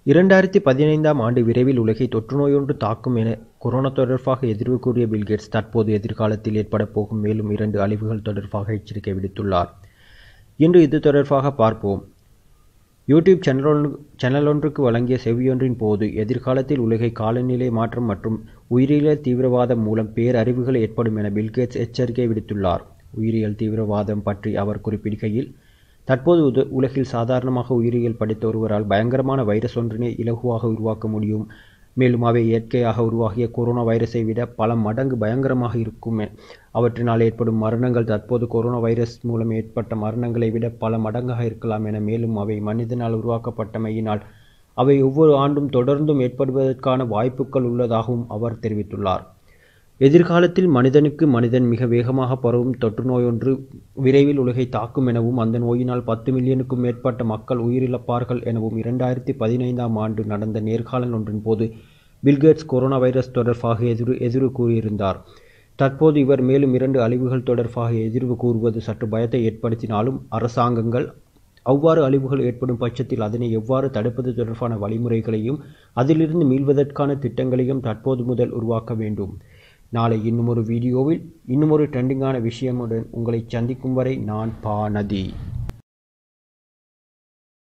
இரண்டாயிரத்தி பதினைந்தாம் ஆண்டு விரைவில் உலகை தொற்றுநோயொன்று தாக்கும் என கொரோனா தொடர்பாக எதிர்வு கூறிய பில்கேட்ஸ் தற்போது எதிர்காலத்தில் ஏற்படப் போகும் மேலும் இரண்டு அழிவுகள் தொடர்பாக எச்சரிக்கை விடுத்துள்ளார் இன்று இது தொடர்பாக பார்ப்போம் யூடியூப் சேனல் சேனலொன்றுக்கு வழங்கிய செவியொன்றின் போது எதிர்காலத்தில் உலகை காலநிலை மாற்றம் மற்றும் உயிரியல் தீவிரவாதம் மூலம் பேரறிவுகள் ஏற்படும் என பில்கேட்ஸ் எச்சரிக்கை விடுத்துள்ளார் உயிரியல் தீவிரவாதம் பற்றி அவர் குறிப்பிடுகையில் தற்போது உத உலகில் சாதாரணமாக உயிரியல் படித்த ஒருவரால் பயங்கரமான வைரஸ் ஒன்றினை இலகுவாக உருவாக்க முடியும் மேலும் அவை இயற்கையாக உருவாகிய கொரோனா வைரஸை விட பல மடங்கு பயங்கரமாக இருக்கும் அவற்றினால் ஏற்படும் மரணங்கள் தற்போது கொரோனா வைரஸ் மூலம் ஏற்பட்ட மரணங்களை விட பல மடங்காக இருக்கலாம் என மேலும் அவை மனிதனால் உருவாக்கப்பட்டமையினால் அவை ஒவ்வொரு ஆண்டும் தொடர்ந்தும் ஏற்படுவதற்கான வாய்ப்புகள் உள்ளதாகவும் அவர் தெரிவித்துள்ளார் எதிர்காலத்தில் மனிதனுக்கு மனிதன் மிக வேகமாக பரவும் தொற்று நோயொன்று விரைவில் உலகை தாக்கும் எனவும் அந்த நோயினால் பத்து மில்லியனுக்கும் மேற்பட்ட மக்கள் உயிரிழப்பார்கள் எனவும் இரண்டாயிரத்தி பதினைந்தாம் ஆண்டு நடந்த நேர்காணல் ஒன்றின் போது பில்கேட்ஸ் கொரோனா வைரஸ் தொடர்பாக எதிர் எதிர்வு கூறியிருந்தார் தற்போது இவர் மேலும் இரண்டு அழிவுகள் தொடர்பாக எதிர்வு கூறுவது சற்று பயத்தை ஏற்படுத்தினாலும் அரசாங்கங்கள் அவ்வாறு அழிவுகள் ஏற்படும் பட்சத்தில் அதனை எவ்வாறு தடுப்பது தொடர்பான வழிமுறைகளையும் அதிலிருந்து மீள்வதற்கான திட்டங்களையும் தற்போது முதல் உருவாக்க வேண்டும் நாளை இன்னும் ஒரு வீடியோவில் இன்னும் ஒரு ட்ரெண்டிங்கான விஷயமுடன் உங்களை சந்திக்கும் வரை நான் பானதி